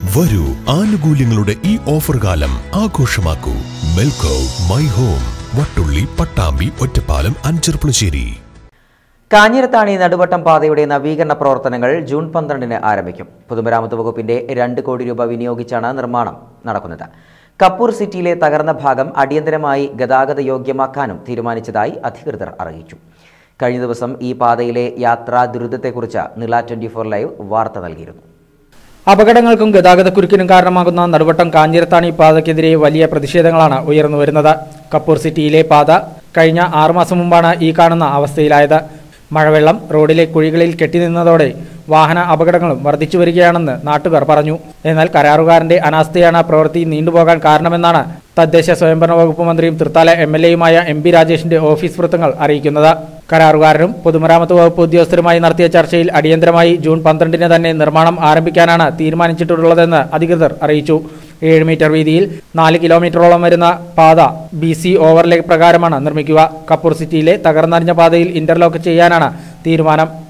വരൂ ആനുകൂല്യങ്ങളുടെ ഈ ഓഫർ കാലം ആഘോഷമാക്കൂ മെൽക്കോ മൈ ഹോം വട്ടുള്ളി പട്ടാമ്പി ഒറ്റപ്പാലം അഞ്ചർപ്പുളശ്ശേരി കാഞ്ഞിരത്താണി നടുവട്ടം പാതയുടെ നവീകരണ പ്രവർത്തനങ്ങൾ ജൂൺ പന്ത്രണ്ടിന് ആരംഭിക്കും പൊതുമരാമത്ത് വകുപ്പിന്റെ രണ്ട് കോടി രൂപ വിനിയോഗിച്ചാണ് നിർമ്മാണം നടക്കുന്നത് കപ്പൂർ സിറ്റിയിലെ തകർന്ന ഭാഗം അടിയന്തരമായി ഗതാഗത യോഗ്യമാക്കാനും തീരുമാനിച്ചതായി അധികൃതർ അറിയിച്ചു കഴിഞ്ഞ ദിവസം ഈ പാതയിലെ യാത്രാ ദുരിതത്തെക്കുറിച്ച് നില ട്വന്റി ഫോർ ലൈവ് വാർത്ത നൽകിയിരുന്നു അപകടങ്ങൾക്കും ഗതാഗതക്കുരുക്കിനും കാരണമാകുന്ന നടുവട്ടം കാഞ്ഞിരത്താണി പാതയ്ക്കെതിരെ വലിയ പ്രതിഷേധങ്ങളാണ് ഉയർന്നു വരുന്നത് കപ്പൂർ സിറ്റിയിലെ പാത കഴിഞ്ഞ ആറുമാസം മുമ്പാണ് ഈ കാണുന്ന അവസ്ഥയിലായത് മഴവെള്ളം റോഡിലെ കുഴികളിൽ കെട്ടിനിന്നതോടെ വാഹന അപകടങ്ങളും വർദ്ധിച്ചു വരികയാണെന്ന് നാട്ടുകാർ പറഞ്ഞു എന്നാൽ കരാറുകാരന്റെ അനാസ്ഥയാണ് പ്രവൃത്തി നീണ്ടുപോകാൻ കാരണമെന്നാണ് തദ്ദേശ സ്വയംഭരണ വകുപ്പ് മന്ത്രിയും തൃത്താല എം എൽ എയുമായ എം പി രാജേഷിന്റെ ഓഫീസ് വൃത്തങ്ങൾ അറിയിക്കുന്നത് കരാറുകാരനും പൊതുമരാമത്ത് വകുപ്പ് ഉദ്യോഗസ്ഥരുമായി നടത്തിയ ചർച്ചയിൽ അടിയന്തരമായി ജൂൺ പന്ത്രണ്ടിന് തന്നെ നിർമ്മാണം ആരംഭിക്കാനാണ് തീരുമാനിച്ചിട്ടുള്ളതെന്ന് അധികൃതർ അറിയിച്ചു ഏഴ് മീറ്റർ വീതിയിൽ നാല് കിലോമീറ്ററോളം വരുന്ന പാത ബി സി ഓവർലേ പ്രകാരമാണ് നിർമ്മിക്കുക കപ്പൂർ സിറ്റിയിലെ തകർന്നറിഞ്ഞ പാതയിൽ ഇന്റർലോക്ക് ചെയ്യാനാണ് തീരുമാനം